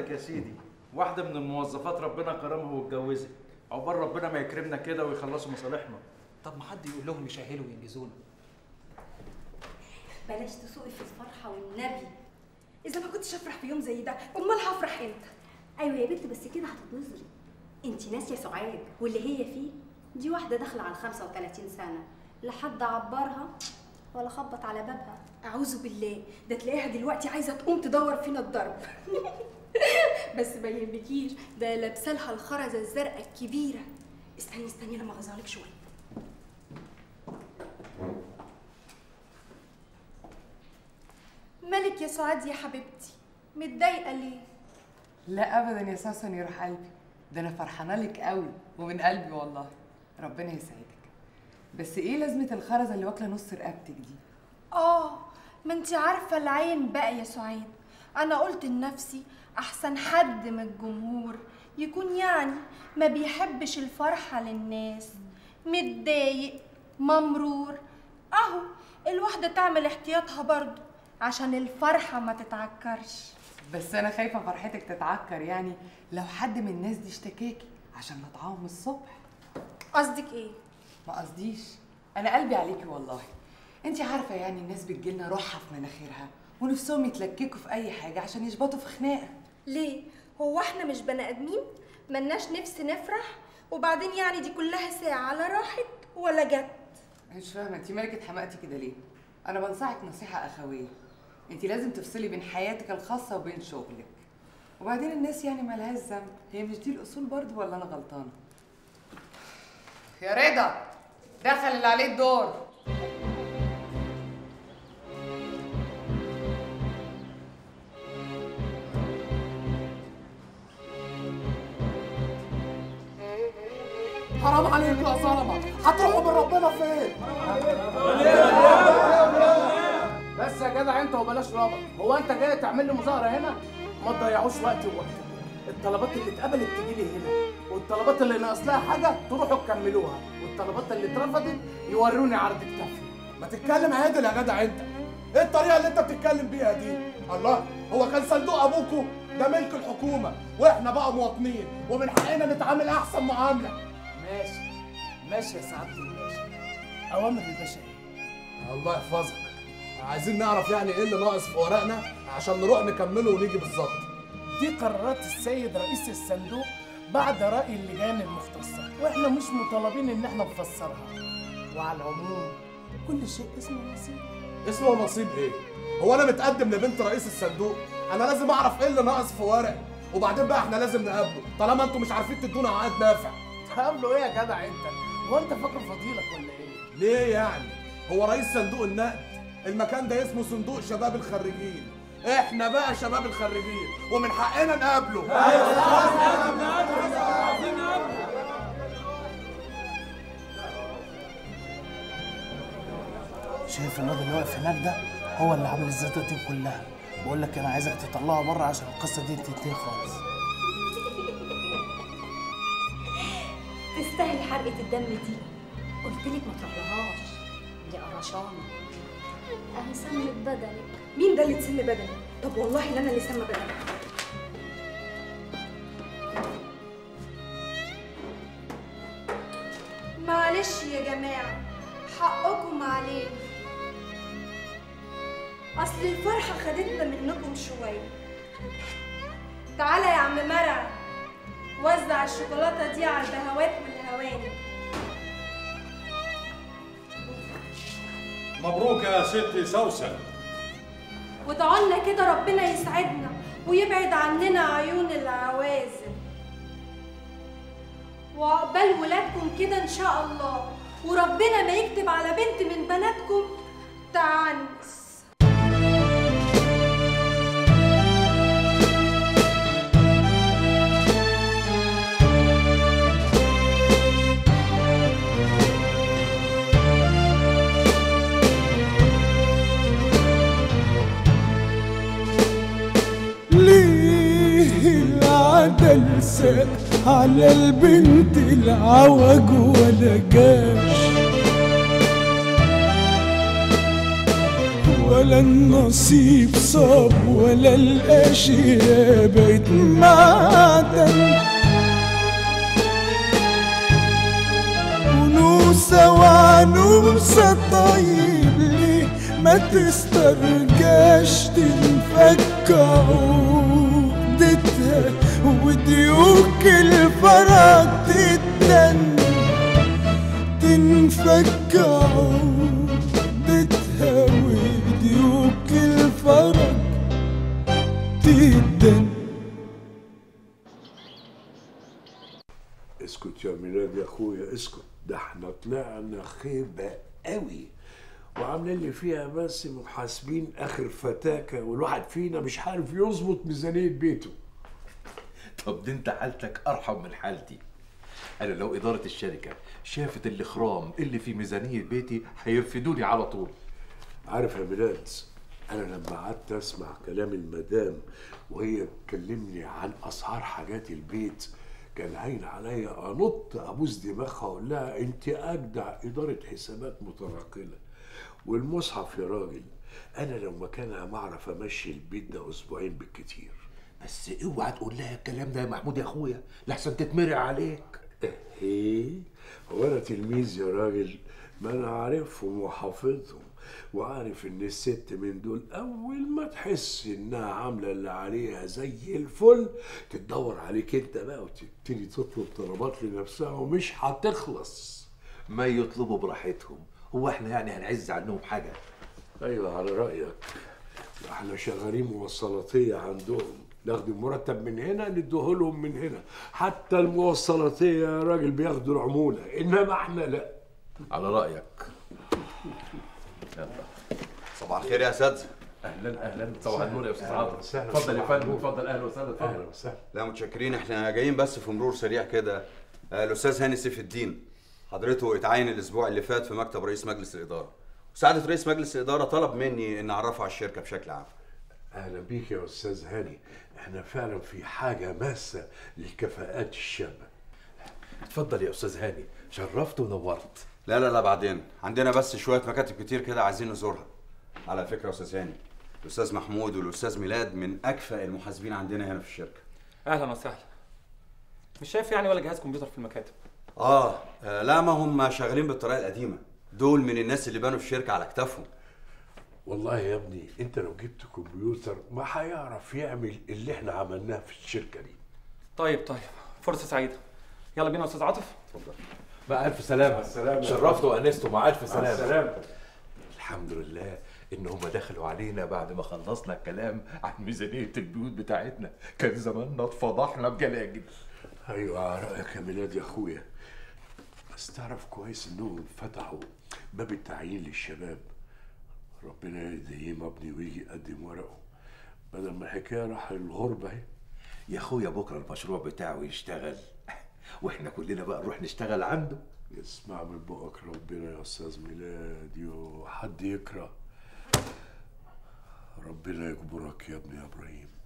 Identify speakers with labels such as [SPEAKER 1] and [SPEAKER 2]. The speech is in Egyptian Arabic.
[SPEAKER 1] عندك يا سيدي واحده من الموظفات ربنا كرمها واتجوزت عقبال ربنا ما يكرمنا كده ويخلصوا مصالحنا
[SPEAKER 2] طب ما حد يقول لهم يشهلوا وينجزونا
[SPEAKER 3] بلاش تسوقي في الفرحه والنبي اذا ما كنتش افرح في يوم زي ده امال هفرح امتى
[SPEAKER 4] ايوه يا بنت بس كده هتتنظري انت ناسيه سعاد واللي هي فيه دي واحده داخله على 35 سنه لا حد عبرها ولا خبط على بابها
[SPEAKER 3] اعوذ بالله ده تلاقيها دلوقتي عايزه تقوم تدور فينا الضرب بس ما يهمكيش ده لابسالها الخرزه الزرقاء الكبيره استني استني لما اغزالك شويه مالك يا سعاد يا حبيبتي متضايقه ليه
[SPEAKER 5] لا ابدا يا سوسن يروح قلبي ده انا فرحانه لك قوي ومن قلبي والله ربنا يسعدك بس ايه لازمه الخرزه اللي واكله نص رقبتك دي
[SPEAKER 3] اه ما انت عارفه العين بقى يا سعاد انا قلت لنفسي احسن حد من الجمهور يكون يعني ما بيحبش الفرحه للناس متضايق ممرور اهو الواحده تعمل احتياطها برضو عشان الفرحه ما تتعكرش
[SPEAKER 5] بس انا خايفه فرحتك تتعكر يعني لو حد من الناس دي اشتكاكي عشان نطعمهم الصبح
[SPEAKER 3] قصدك ايه
[SPEAKER 5] ما قصديش انا قلبي عليكي والله انت عارفه يعني الناس بتجيلنا روحها في مناخيرها ونفسهم يتلككوا في اي حاجه عشان يشبطوا في خناقه
[SPEAKER 3] ليه هو احنا مش بني ادمين ملناش نفس نفرح وبعدين يعني دي كلها ساعه لا راحت ولا جت
[SPEAKER 5] أنا مش فاهمه انت مالك اتحمقتي كده ليه انا بنصحك نصيحه اخويه انت لازم تفصلي بين حياتك الخاصه وبين شغلك وبعدين الناس يعني مالهاش ذنب هي مش دي الاصول برضو ولا انا غلطانه يا رضا دخل اللي عليه الدور
[SPEAKER 6] حرام عليكم يا ظلمه هتروحوا من ربنا فين
[SPEAKER 7] بس يا جدع انت وبلاش رابط هو انت جاي تعمل لي مظاهره هنا ما تضيعوش وقت ووقتكم الطلبات اللي اتقبلت تجي لي هنا والطلبات اللي ناقص لها حاجه تروحوا تكملوها والطلبات اللي اترفضت يوروني عرض كتافي
[SPEAKER 6] ما تتكلم عادل يا جدع انت ايه الطريقه اللي انت بتتكلم بيها دي الله هو كان صندوق ابوكو ده ملك الحكومه واحنا بقى مواطنين ومن حقنا نتعامل احسن معامله
[SPEAKER 7] ماشي ماشي يا سعاده الباشا اوامر الباشا ايه
[SPEAKER 6] الله يحفظك عايزين نعرف يعني ايه اللي ناقص في ورقنا عشان نروح نكمله ونيجي بالظبط
[SPEAKER 7] دي قرارات السيد رئيس الصندوق بعد رأي اللجان المختصة واحنا مش مطالبين ان احنا نفسرها وعلى العموم كل شيء اسمه نصيب
[SPEAKER 6] اسمه نصيب ايه هو انا متقدم لبنت رئيس الصندوق انا لازم اعرف ايه اللي ناقص في ورقي وبعدين بقى احنا لازم نقابله طالما انتوا مش عارفين تدونا عقد نافع
[SPEAKER 7] تقابله ايه يا جدع انت هو انت فاكر فضيلك ولا ايه
[SPEAKER 6] ليه يعني هو رئيس صندوق النقد المكان ده اسمه صندوق شباب الخريجين احنا بقى شباب الخريجين ومن حقنا نقابله
[SPEAKER 7] شايف الواد اللي واقف هناك ده هو اللي عامل الزيطه دي كلها بقول لك انا عايزك تطلعه بره عشان القصه دي تنتهي خالص
[SPEAKER 4] تستاهل حرقه الدم دي قلت لك ما تروحلهاش دي قرشانه اهي سمت بدنك
[SPEAKER 3] مين ده اللي تسم بدني طب والله لا انا اللي سم بدني معلش يا جماعه حقكم علينا اصل الفرحه خدتنا منكم شويه تعالى يا عم مرعي وزع الشوكولاته دي على البهوات والهواني
[SPEAKER 8] مبروك يا ستي سوسن
[SPEAKER 3] ودعولنا كده ربنا يسعدنا ويبعد عننا عيون العوازل وعقبال ولادكم كده ان شاء الله وربنا ما يكتب على بنت من بناتكم تعنس
[SPEAKER 9] ليه العدل ساق على البنت العوج ولا جاش ولا النصيب صاب ولا الاشياء بقت معدن ونوسة وعنوسة طيب ليه ما تسترجاش تنفك عقدتها وديوك الفرج تدن تنفك عقدتها وديوك الفرج تدن
[SPEAKER 10] اسكت يا ميلاد يا اخويا اسكت ده احنا طلعنا خيبه قوي وعاملين لي فيها بس محاسبين اخر فتاكه والواحد فينا مش عارف يظبط ميزانيه بيته
[SPEAKER 11] طب دي انت حالتك ارحم من حالتي انا لو اداره الشركه شافت الاخرام اللي في ميزانيه بيتي هيرفدوني على طول
[SPEAKER 10] عارف يا ميلاد انا لما قعدت اسمع كلام المدام وهي بتكلمني عن اسعار حاجات البيت كان عين عليا انط ابوس دماغها واقول لها انت اجدع اداره حسابات متنقله والمصحف يا راجل انا لو مكانها ما اعرف امشي البيت ده اسبوعين بالكتير
[SPEAKER 11] بس اوعى تقول لها الكلام ده يا محمود يا اخويا لحسن تتمرع عليك
[SPEAKER 10] ايه هو انا تلميذ يا راجل ما انا عارفهم وحافظهم وعارف ان الست من دول اول ما تحس انها عامله اللي عليها زي الفل تدور عليك انت بقى وتبتدي تطلب طلبات لنفسها ومش هتخلص
[SPEAKER 11] ما يطلبوا براحتهم هو احنا يعني هنعز عنهم حاجه
[SPEAKER 10] ايوه على رايك احنا شغالين موصلاتيه عندهم ناخد المرتب من هنا نديه لهم من هنا حتى الموصلاتيه يا راجل بياخدوا العموله انما احنا لا
[SPEAKER 11] على رايك يلا
[SPEAKER 12] صباح الخير يا اساتذه
[SPEAKER 11] اهلا اهلا صباح النور يا استاذ
[SPEAKER 12] أهلاً
[SPEAKER 11] عاطف
[SPEAKER 12] وسهلاً.
[SPEAKER 11] اتفضل يا
[SPEAKER 12] صباح
[SPEAKER 11] فندم
[SPEAKER 12] النور.
[SPEAKER 11] اتفضل اهلا وسهلا اتفضل
[SPEAKER 10] اهلا وسهلا
[SPEAKER 12] لا متشكرين احنا جايين بس في مرور سريع كده آه، الاستاذ هاني سيف الدين حضرته اتعين الاسبوع اللي فات في مكتب رئيس مجلس الاداره وسعاده رئيس مجلس الاداره طلب مني ان اعرفه على الشركه بشكل عام
[SPEAKER 10] اهلا بيك يا استاذ هاني احنا فعلا في حاجه ماسه للكفاءات الشابه
[SPEAKER 11] اتفضل يا استاذ هاني شرفت ونورت
[SPEAKER 12] لا لا لا بعدين عندنا بس شويه مكاتب كتير كده عايزين نزورها على فكره يا استاذ هاني الاستاذ محمود والاستاذ ميلاد من اكفأ المحاسبين عندنا هنا في الشركه
[SPEAKER 13] اهلا وسهلا مش شايف يعني ولا جهاز كمبيوتر في المكاتب
[SPEAKER 12] آه, اه لا ما هم شغالين بالطريقه القديمه دول من الناس اللي بنوا الشركه على كتافهم
[SPEAKER 10] والله يا ابني انت لو جبت كمبيوتر ما هيعرف يعمل اللي احنا عملناه في الشركه دي
[SPEAKER 13] طيب طيب فرصه سعيده يلا بينا يا استاذ عاطف
[SPEAKER 11] اتفضل مع الف سلامه
[SPEAKER 10] السلامة.
[SPEAKER 11] شرفت وانست مع الف
[SPEAKER 10] مع
[SPEAKER 11] سلامه
[SPEAKER 10] السلامة.
[SPEAKER 11] الحمد لله ان هم دخلوا علينا بعد ما خلصنا الكلام عن ميزانيه البيوت بتاعتنا كان زماننا اتفضحنا بجلاجل
[SPEAKER 10] ايوه على رايك يا ميلاد يا اخويا بس تعرف كويس انهم فتحوا باب التعيين للشباب ربنا يديم ابني ويجي يقدم ورقه بدل ما الحكايه راح الغربه اهي
[SPEAKER 11] يا اخويا بكره المشروع بتاعه يشتغل واحنا كلنا بقى نروح نشتغل عنده
[SPEAKER 10] يسمع من بقك ربنا يا استاذ ميلاد يو حد يكره ربنا يجبرك يا ابني يا ابراهيم